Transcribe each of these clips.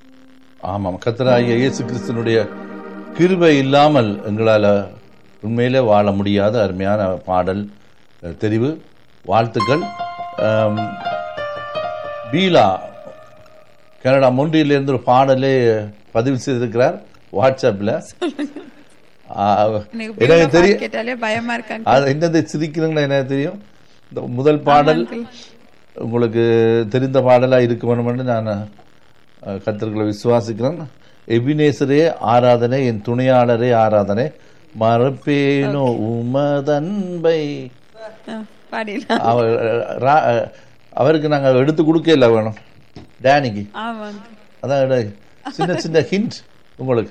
ஆமாம் கத்தராகிய இயேசு கிறிஸ்தனுடைய கிருபை இல்லாமல் எங்களால் உண்மையிலே வாழ முடியாத அருமையான பாடல் அஹ், தெரிவு வாழ்த்துக்கள் ஆம், பீலா கனடா மொன்றியிலிருந்து ஒரு பாடலே பதிவு செய்திருக்கிறார் வாட்ஸ்அப்பில் எனக்கு எனக்கு பிள்ளை தெரியும் பாட்டு கேட்டாலே பயமா இருக்காங்க அது என்னது சிரிக்கிறீங்களா எனக்கு தெரியும் இந்த முதல் பாடல் உங்களுக்கு தெரிந்த பாடலா இருக்க வேணும்னு நான் அஹ், கர்த்தர்களை விசுவாசிக்கிறேன் எபினேசரே ஆராதனை என் துணையாளரே ஆராதனை மறப்பேனோ உமதன்பை பாடிடலாம் அவர் ரா- அவருக்கு நாங்கள் எடுத்து கொடுக்கல வேணும் டேனிக்கு ஆமாங்க அதான் இட- சின்ன சின்ன ஹிண்ட் உங்களுக்கு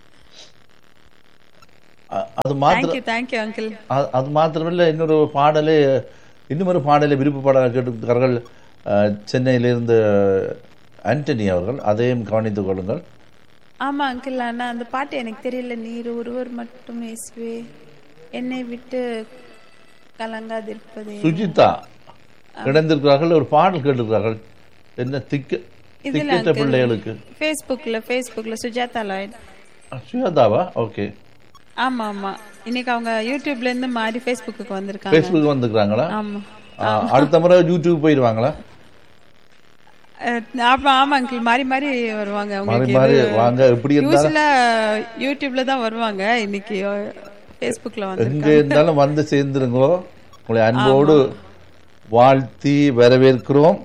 அ- அது மாத்திரம் தேங்க்யூ தேங்க்யூ அங்கிள் அ- அது மாத்திரமில்லை இன்னொரு பாடலே இன்னும் ஒரு பாடலை விருப்ப பாடலை கேட்டிருக்கிறார்கள் அஹ், சென்னையிலிருந்து ஆண்டனி அவர்கள் அதையும் கவனித்துக் கொள்ளுங்கள் ஆமா அங்கிள் ஆனா அந்த பாட்டு எனக்கு தெரியல நீர் ஒருவர் மட்டும் இயேசுவே என்னை விட்டு கலங்காதிருப்பதே சுஜிதா கிடந்திருக்கிறார்கள் ஒரு பாடல் கேட்டிருக்கிறார்கள் என்ன திக்க இதுல திக்கற்ற uncle. பிள்ளைகளுக்கு ஃபேஸ்புக்ல ஃபேஸ்புக்ல சுஜாதா லாய்ட் சுஜாதாவா ஓகே ஆமா ஆமா இன்னைக்கு அவங்க யூடியூப்ல இருந்து மாறி ஃபேஸ்புக்கு வந்திருக்காங்க ஃபேஸ்புக் வந்துக்கிறாங்களா ஆமா ஆ, அடுத்த முறை யூடியூப் போயிடுவாங்களா அஹ், ஆமா ஆமா அங்கிள் மாறி மாறி வருவாங்க மாறி அவங்களுக்கு மாறி வாங்க எப்படி இருந்தாலும் யூஸ்வலா யூடியூப்ல தான் வருவாங்க இன்னைக்கு ஃபேஸ்புக்ல வந்து எங்க இருந்தாலும் வந்து சேர்ந்துருங்கோ உங்களை அன்போடு வாழ்த்தி வரவேற்கிறோம்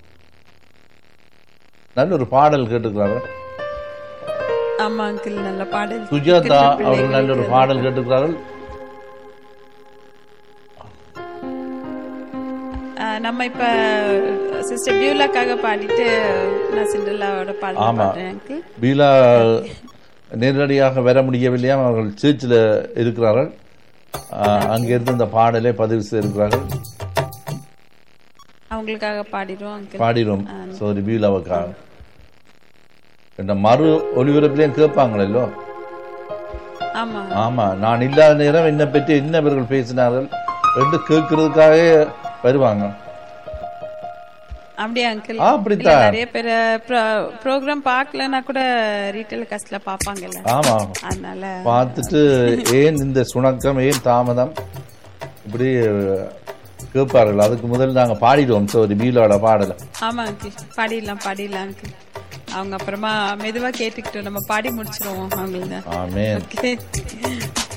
நல்ல ஒரு பாடல் கேட்டுக்கிறார்கள் ஆமா அங்கிள் நல்ல பாடல் சுஜாதா அவர்கள் நல்ல ஒரு பாடல் கேட்டுக்கிறார்கள் அஹ், நம்ம இப்ப சிஸ்டர் பியூலாக்காக பாடிட்டு நான் சிண்டல்லாவோட பாடல் ஆமா. பாடுறேன் அங்கிள் பீலா நேரடியாக வர முடியவில்லையா அவர்கள் சர்ச்சில் இருக்கிறார்கள் ஆஹ், அங்கிருந்து இந்த பாடலை பதிவு செய்திருக்கிறார்கள் அவங்களுக்காக பாடிடுவோம் அங்கிள் பாடிடும் சோரி பீலாவுக்காக இந்த மறு ஒளிபரப்புலையும் கேட்பாங்களோ ஆமா ஆமா நான் இல்லாத நேரம் என்னை பற்றி என்ன இவர்கள் பேசினார்கள் என்று கேட்கறதுக்காக வருவாங்க அப்படியே அங்கிள் ஆ, அப்படித்தான். நிறைய பேர் ப்ரோக்ராம் பார்க்கலன்னா கூட ரீட்டைல் காஸ்ட்ல பாப்பாங்கல்ல ஆமா அதனால பார்த்துட்டு ஏன் இந்த சுணக்கம் ஏன் தாமதம் இப்படி கேட்பார்கள் அதுக்கு முதல் நாங்க பாடிடுவோம் சோரி பீலோட பாடலை ஆமா அங்கிள் பாடிடலாம் பாடிடலாம் அங்கிள் அவங்க அப்புறமா மெதுவா கேட்டுக்கிட்டு நம்ம பாடி முடிச்சிருவோம் அவங்களுக்கு ஆமேன் ஓகே